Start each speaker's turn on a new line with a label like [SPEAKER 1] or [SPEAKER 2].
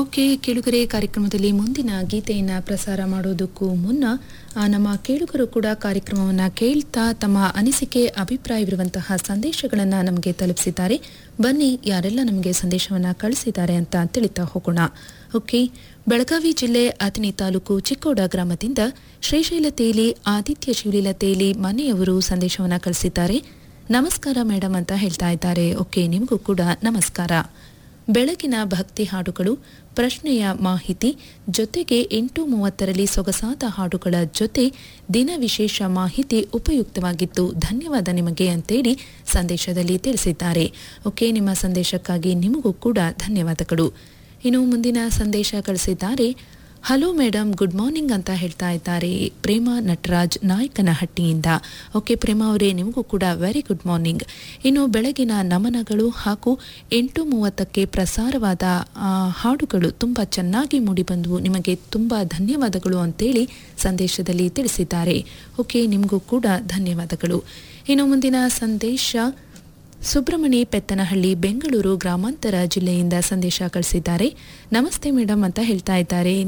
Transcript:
[SPEAKER 1] okay ಕೇಳುಗರೆ ಕಾರ್ಯಕ್ರಮದಲ್ಲಿ ಮುಂದಿನ ಗೀತೆಯನ್ನು ಪ್ರಸಾರ ಮಾಡೋದಕ್ಕೂ ಮುನ್ನ ಆ, ನಮ್ಮ ಕೇಳುಗರು ಕೂಡ ಕಾರ್ಯಕ್ರಮವನ್ನು ಕೇಳ್ತಾ ತಮ್ಮ ಅನಿಸಿಕೆ ಅಭಿಪ್ರಾಯವಿರುವಂತಹ ಸಂದೇಶಗಳನ್ನು ನಮಗೆ ತಲುಪಿಸಿದ್ದಾರೆ ಬನ್ನಿ ಯಾರೆಲ್ಲ ನಮಗೆ ಸಂದೇಶವನ್ನು ಕಳಿಸಿದ್ದಾರೆ ಅಂತ ತಿಳಿತಾ ಹೋಗೋಣ ಓಕೆ ಬೆಳಗಾವಿ ಜಿಲ್ಲೆ ಅಥಣಿ ತಾಲೂಕು ಚಿಕ್ಕೋಡ ಗ್ರಾಮದಿಂದ ಶ್ರೀಶೈಲ ತೇಲಿ ಆದಿತ್ಯ ಶಿವಲೀಲ ತೇಲಿ ಮನೆಯವರು ಸಂದೇಶವನ್ನು ಕಳಿಸಿದ್ದಾರೆ ನಮಸ್ಕಾರ ಮೇಡಮ್ ಅಂತ ಹೇಳ್ತಾ ಇದ್ದಾರೆ ಓಕೆ ನಿಮಗೂ ಕೂಡ ನಮಸ್ಕಾರ ಬೆಳಗಿನ ಭಕ್ತಿ ಹಾಡುಗಳು ಪ್ರಶ್ನೆಯ ಮಾಹಿತಿ ಜೊತೆಗೆ ಎಂಟು ಮೂವತ್ತರಲ್ಲಿ ಸೊಗಸಾದ ಹಾಡುಗಳ ಜೊತೆ ದಿನ ವಿಶೇಷ ಮಾಹಿತಿ ಉಪಯುಕ್ತವಾಗಿತ್ತು ಧನ್ಯವಾದ ನಿಮಗೆ ಅಂತೇಳಿ ಸಂದೇಶದಲ್ಲಿ ತಿಳಿಸಿದ್ದಾರೆ ಓಕೆ ನಿಮ್ಮ ಸಂದೇಶಕ್ಕಾಗಿ ನಿಮಗೂ ಕೂಡ ಧನ್ಯವಾದಗಳು ಇನ್ನು ಮುಂದಿನ ಸಂದೇಶ ಕಳಿಸಿದ್ದಾರೆ ಹಲೋ ಮೇಡಮ್ ಗುಡ್ ಮಾರ್ನಿಂಗ್ ಅಂತ ಹೇಳ್ತಾ ಇದ್ದಾರೆ ಪ್ರೇಮ ನಟರಾಜ್ ನಾಯಕನಹಟ್ಟಿಯಿಂದ ಓಕೆ ಪ್ರೇಮ ಅವರೇ ನಿಮಗೂ ಕೂಡ ವೆರಿ ಗುಡ್ ಮಾರ್ನಿಂಗ್ ಇನ್ನು ಬೆಳಗಿನ ನಮನಗಳು ಹಾಗೂ ಎಂಟು ಮೂವತ್ತಕ್ಕೆ ಪ್ರಸಾರವಾದ ಆ, ಹಾಡುಗಳು ತುಂಬ ಚೆನ್ನಾಗಿ ಮೂಡಿಬಂದವು ನಿಮಗೆ ತುಂಬ ಧನ್ಯವಾದಗಳು ಅಂತೇಳಿ ಸಂದೇಶದಲ್ಲಿ ತಿಳಿಸಿದ್ದಾರೆ ಓಕೆ ನಿಮಗೂ ಕೂಡ ಧನ್ಯವಾದಗಳು ಇನ್ನು ಮುಂದಿನ ಸಂದೇಶ ಸುಬ್ರಮಣಿ ಪೆತ್ತನಹಳ್ಳಿ ಬೆಂಗಳೂರು ಗ್ರಾಮಾಂತರ ಜಿಲ್ಲೆಯಿಂದ ಸಂದೇಶ ಕಳಿಸಿದ್ದಾರೆ ನಮಸ್ತೆ ಮೇಡಮ್ ಅಂತ ಹೇಳ್ತಾ ಇದ್ದಾರೆ